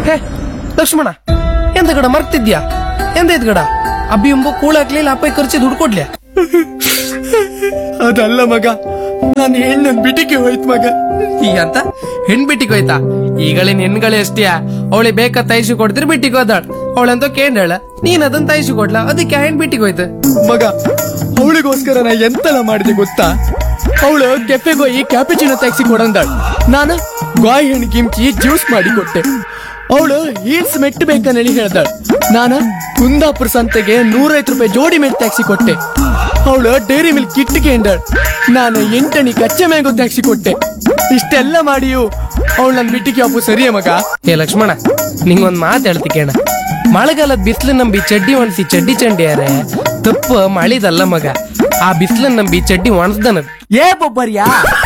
ಹೇ ಲಕ್ಷ್ಮಣ ಎಂತ ಗಡ ಮರ್ತಿದ್ಯಾ ಎಂತ ಇದ್ ಗಡ ಅಬ್ಬಿ ಎಂಬ ಕೂಳ ಹಾಕ್ಲಿಲ್ಲ ಅಪ್ಪ ಖರ್ಚಿ ದುಡ್ಡು ಕೊಡ್ಲಿ ಅದಲ್ಲ ಮಗ ನಾನು ಹೆಣ್ಣು ಬಿಟಿಗೆ ಹೋಯ್ತು ಮಗ ಈಗ ಅಂತ ಹೆಣ್ ಬಿಟ್ಟಿಗೆ ಹೋಯ್ತಾ ಈಗಳಿನ ಹೆಣ್ಗಳೇ ಅಷ್ಟೇ ಅವಳಿ ಬೇಕಾ ತೈಸು ಕೊಡ್ತಿರ್ ಬಿಟ್ಟಿಗೆ ಹೋದಾಳ್ ಅವಳಂತ ಕೇಂಡಳ ನೀನ್ ಅದನ್ನ ತೈಸು ಕೊಡ್ಲ ಅದಕ್ಕೆ ಹೆಣ್ ಬಿಟ್ಟಿಗೆ ಹೋಯ್ತು ಮಗ ಅವಳಿಗೋಸ್ಕರ ನಾ ಎಂತೆಲ್ಲ ಮಾಡಿದೆ ಗೊತ್ತಾ ಅವಳು ಕೆಫೆಗೆ ಹೋಗಿ ಕ್ಯಾಪಿಚಿನೋ ಟ್ಯಾಕ್ಸಿ ಕೊಡಂದಾಳ್ ನಾನು ಗಾಯಿ ಹಣ್ಣು ಕಿಮ್ಚಿ ಜ್ಯೂಸ್ ಮಾಡಿ ಕೊಟ್ಟೆ ಅವಳು ಹೀಲ್ಸ್ ಮೆಟ್ಟು ಬೇಕಂದೇಳಿ ಹೇಳ್ದಾಳ್ ನಾನು ಕುಂದಾಪುರ ಸಂತೆಗೆ ನೂರೈವತ್ತು ರೂಪಾಯಿ ಜೋಡಿ ಮೆಟ್ ಟ್ಯಾಕ್ಸಿ ಕೊಟ್ಟೆ ಅವಳು ಡೈರಿ ಮಿಲ್ಕ್ ಕಿಟ್ಟಿಗೆ ಎಂದಾಳ್ ನಾನು ಎಂಟಣಿ ಕಚ್ಚೆ ಮ್ಯಾಂಗೋ ಟ್ಯಾಕ್ಸಿ ಕೊಟ್ಟೆ ಇಷ್ಟೆಲ್ಲ ಮಾಡಿಯು ಅವಳು ನನ್ ಬಿಟ್ಟಿಗೆ ಅಪ್ಪು ಸರಿಯೇ ಮಗ ಏ ಲಕ್ಷ್ಮಣ ನಿಂಗೊಂದ್ ಮಾತು ಹೇಳ್ತಿ ಕೇಣ ಮಳೆಗಾಲದ ಬಿಸಿಲು ನಂಬಿ ಚಡ್ಡಿ ಒಣಸಿ ಚಡ್ಡಿ ಚಂಡಿಯಾರೆ ತಪ್ಪು ಮಳಿದಲ್ಲ ಮಗ ಆ ಬಿಸಿಲನ್ನ ನಂಬಿ ಚಡ್ಡಿ ಒಣಸ್ದನದ್ ಏ ಬೊಬ್ಬರ್ಯಾ